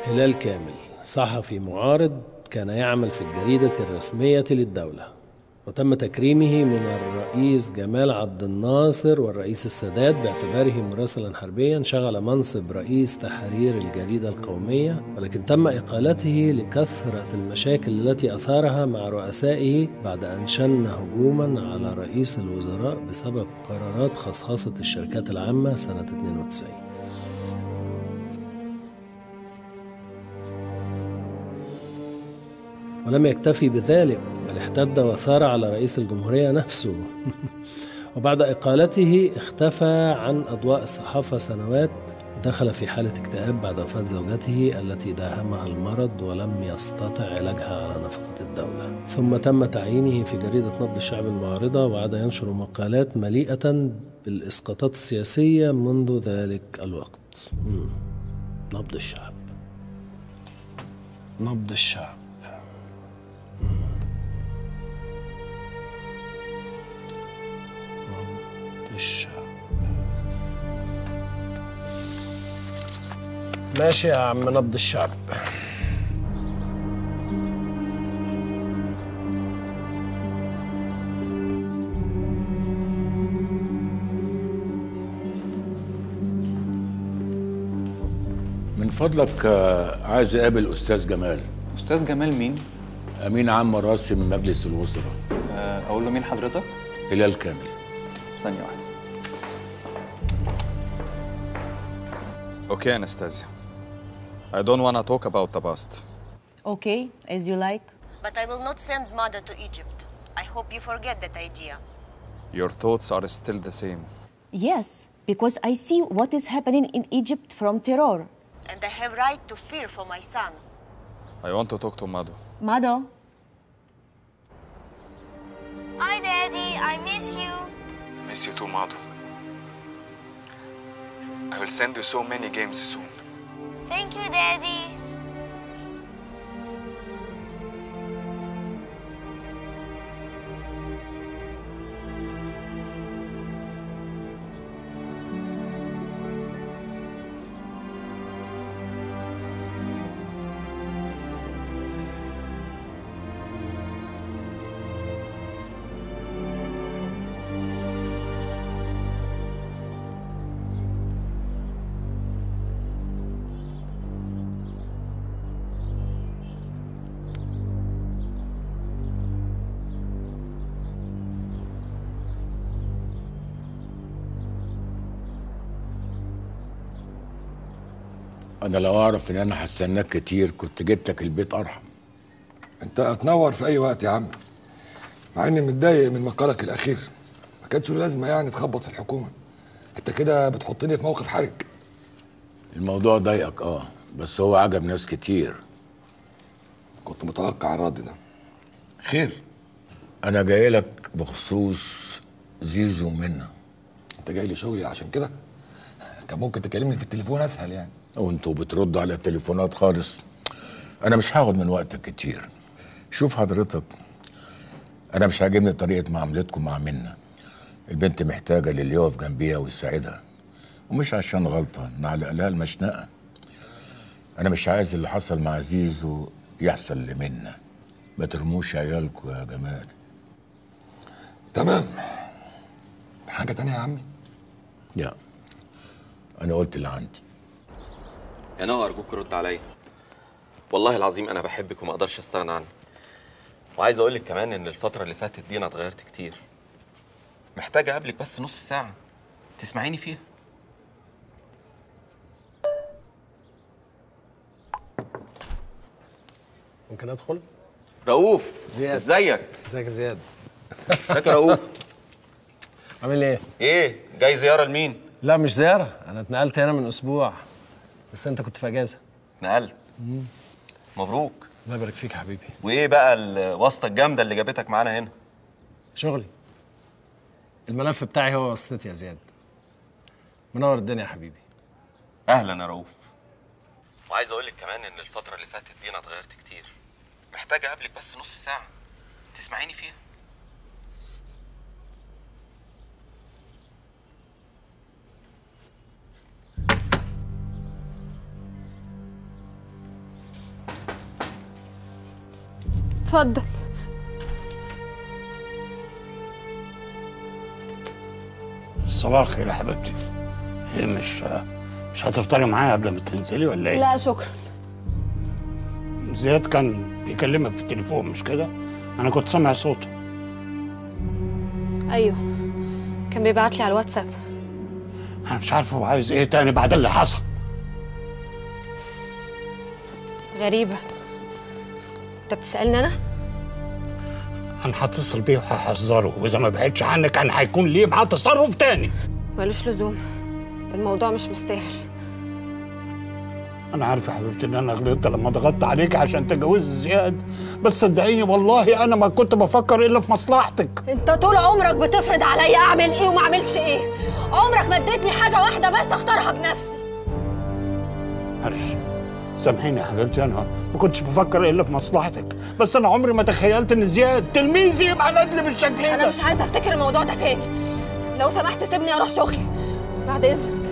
هلال كامل صحفي معارض كان يعمل في الجريدة الرسمية للدولة وتم تكريمه من الرئيس جمال عبد الناصر والرئيس السادات باعتباره مراسلا حربيا شغل منصب رئيس تحرير الجريدة القومية ولكن تم إقالته لكثرة المشاكل التي أثارها مع رؤسائه بعد أن شن هجوما على رئيس الوزراء بسبب قرارات خصخصة الشركات العامة سنة 92 ولم يكتفي بذلك بل احتد وثار على رئيس الجمهورية نفسه وبعد إقالته اختفى عن أضواء الصحافة سنوات دخل في حالة اكتئاب بعد وفاة زوجته التي داهمها المرض ولم يستطع علاجها على نفقة الدولة ثم تم تعيينه في جريدة نبض الشعب المعارضة وعاد ينشر مقالات مليئة بالإسقاطات السياسية منذ ذلك الوقت مم. نبض الشعب نبض الشعب نبض الشعب ماشي يا عم نبض الشعب من فضلك آه، عايز اقابل استاذ جمال استاذ جمال مين امين عام راسي من مجلس الوزراء آه، اقول له مين حضرتك هلال كامل ثانيه واحده Okay, Anastasia. I don't want to talk about the past. Okay, as you like. But I will not send Mother to Egypt. I hope you forget that idea. Your thoughts are still the same. Yes, because I see what is happening in Egypt from terror. And I have right to fear for my son. I want to talk to Mado. Mado, Hi, Daddy. I miss you. Miss you too, Mado. I will send you so many games soon. Thank you, Daddy. انا لو اعرف ان انا هستناك كتير كنت جبتك البيت ارحم انت هتنور في اي وقت يا عم مع اني متضايق من مقالك الاخير ما كانش له لازمه يعني تخبط في الحكومه انت كده بتحطني في موقف حرج الموضوع ضايقك اه بس هو عجب ناس كتير كنت متوقع الرد ده خير انا جاي لك بخصوص زيزو منا انت جاي لي شغلي عشان كده كان ممكن تكلمني في التليفون اسهل يعني وانتوا بتردوا على التليفونات خالص انا مش هاخد من وقتك كتير شوف حضرتك انا مش عاجبني طريقه معاملتكم مع منا البنت محتاجه للي يقف جنبيها ويساعدها ومش عشان غلطه نعلق لها المشنقه انا مش عايز اللي حصل مع زيزو يحصل لمنا ما ترموش عيالكم يا جمال تمام حاجه تانية يا عمي لا انا قلت اللي عندي يا نوى ارجوك رد عليا والله العظيم انا بحبك وما اقدرش استغنى عنك وعايز اقول لك كمان ان الفتره اللي فاتت دي انا اتغيرت كتير محتاجه اقابلك بس نص ساعه تسمعيني فيها ممكن ادخل رؤوف زياد. ازيك ازيك يا زياد ازيك يا رؤوف عامل ايه ايه جاي زياره لمين لا مش زياره انا اتنقلت هنا من اسبوع بس انت كنت في اجازه نقلت مبروك الله يبارك فيك يا حبيبي وايه بقى الواسطه الجامده اللي جابتك معانا هنا شغلي الملف بتاعي هو واسطتي يا زياد منور الدنيا يا حبيبي اهلا يا رؤوف وعايز اقول لك كمان ان الفتره اللي فاتت دي انا اتغيرت كتير محتاجه اقابلك بس نص ساعه تسمعيني فيها اتفضل صباح الخير يا حبيبتي ايه مش مش هتفطري معايا قبل ما تنزلي ولا ايه؟ لا شكرا زياد كان بيكلمك في التليفون مش كده؟ انا كنت سامع صوته ايوه كان بيبعت لي على الواتساب انا مش عارف هو عايز ايه تاني بعد اللي حصل غريبة انت بتسألني انا؟ انا هتصل بيه وهحذره واذا ما بعدش عنك كان هيكون ليه معاه تصرف تاني ملوش لزوم الموضوع مش مستاهل انا عارف يا حبيبتي ان انا غلطت لما ضغطت عليك عشان تجوزي زياد بس صدقيني والله انا ما كنت بفكر الا في مصلحتك انت طول عمرك بتفرض عليا اعمل ايه وما اعملش ايه عمرك ما اديتني حاجة واحدة بس اختارها بنفسي معلش سامحيني يا حبيبتي انا ما كنتش بفكر الا في مصلحتك بس انا عمري ما تخيلت ان زياد تلميذي يبقى ندل بالشكل ده انا مش عايزة افتكر الموضوع ده تاني لو سمحت سيبني اروح شغلي بعد اذنك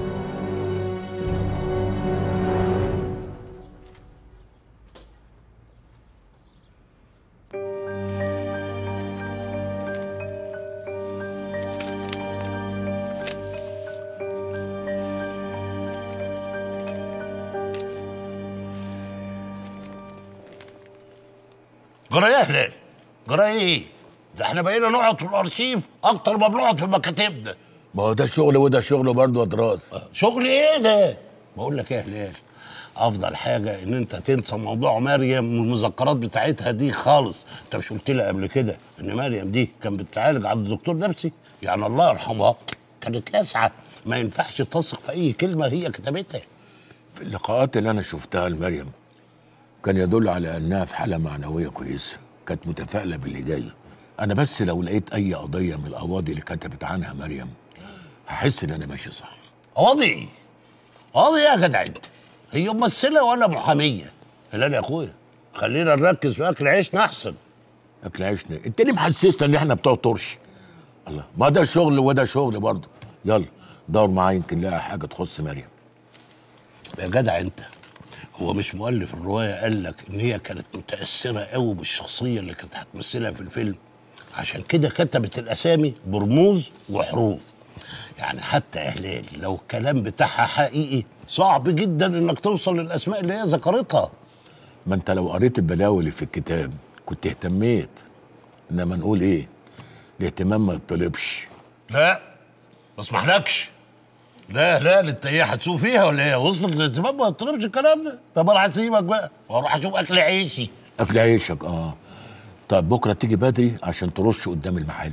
جرى ايه يا هلال؟ جرى ايه؟ ده احنا بقينا نقعد في الارشيف اكتر ما بنقعد في مكاتبنا ما هو ده شغل وده شغل برضه يا دراس شغل ايه ده؟ بقول لك ايه يا هلال افضل حاجه ان انت تنسى موضوع مريم والمذكرات بتاعتها دي خالص انت مش قلت لي قبل كده ان مريم دي كانت بتتعالج عند دكتور نفسي يعني الله يرحمها كانت لاسعه ما ينفعش تثق في اي كلمه هي كتبتها في اللقاءات اللي انا شفتها لمريم كان يدل على انها في حاله معنويه كويسه كانت متفائله باللي جاي انا بس لو لقيت اي قضيه من القواضي اللي كتبت عنها مريم هحس ان انا ماشي صح قاضي قاضي إيه يا جدع انت هي ممثله ولا محاميه هلال يا اخويا خلينا نركز في اكل عيشنا احسن اكل عيشنا انت ليه محسسنا ان احنا بتوع طرش الله ما ده شغل وده شغل برضه يلا دور معايا يمكن لاقي حاجه تخص مريم يا جدع انت هو مش مؤلف الروايه قال لك ان هي كانت متاثره قوي بالشخصيه اللي كانت هتمثلها في الفيلم عشان كده كتبت الاسامي برموز وحروف يعني حتى يا هلال لو الكلام بتاعها حقيقي صعب جدا انك توصل للاسماء اللي هي ذكرتها ما انت لو قريت البلاوي اللي في الكتاب كنت اهتميت انما نقول ايه الاهتمام ما يطلبش لا ما اسمحلكش لا لا انت ايه هتسوق فيها ولا ايه وصلت للاهتمام ما تطلبش الكلام ده طب انا هسيبك بقى واروح اشوف اكل عيشي اكل عيشك اه طب بكره تيجي بدري عشان ترش قدام المحل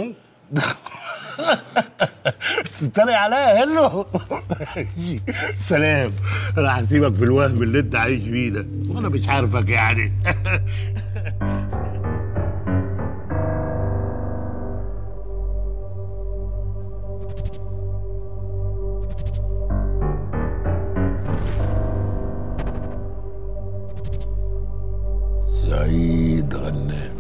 تتريق عليا هلو سلام انا هسيبك في الوهم اللي انت عايش فيه ده وانا مش عارفك يعني سعيد غنام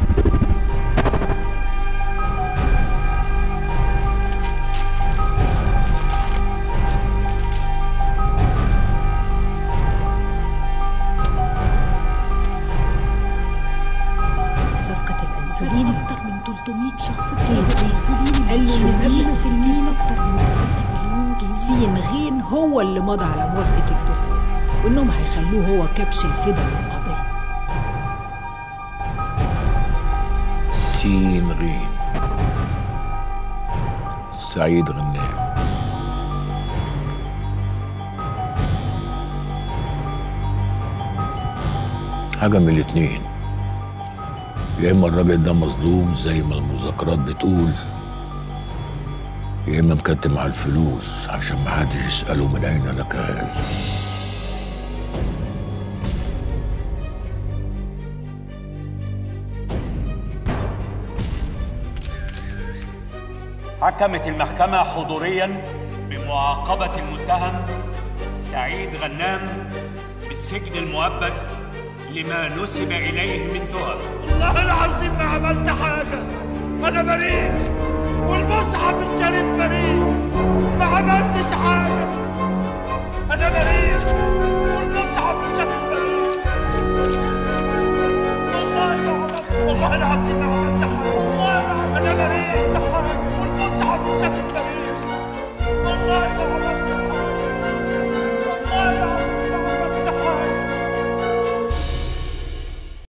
صفقة الأنسولين أكثر من 300 شخص بسبب الأنسولين قال له نزلوا في المين أكثر من 3 مليون جنيه سين غين هو اللي مضى على موافقة الدخول وإنهم هيخلوه هو كبش الفدا للقضية سين غين سعيد غنام حاجة من الاتنين يا إما الراجل ده مظلوم زي ما المذكرات بتقول يا إما مكتم على الفلوس عشان محدش يسأله من أين لك هذا حكمت المحكمة حضوريا بمعاقبة المتهم سعيد غنام بالسجن المؤبد لما نسب إليه من تهم والله العظيم ما عملت حاجة أنا بريء والمصحف الشريف بريء ما عملتش حاجة أنا بريء والمصحف الشريف بريء والله والله العظيم ما عملت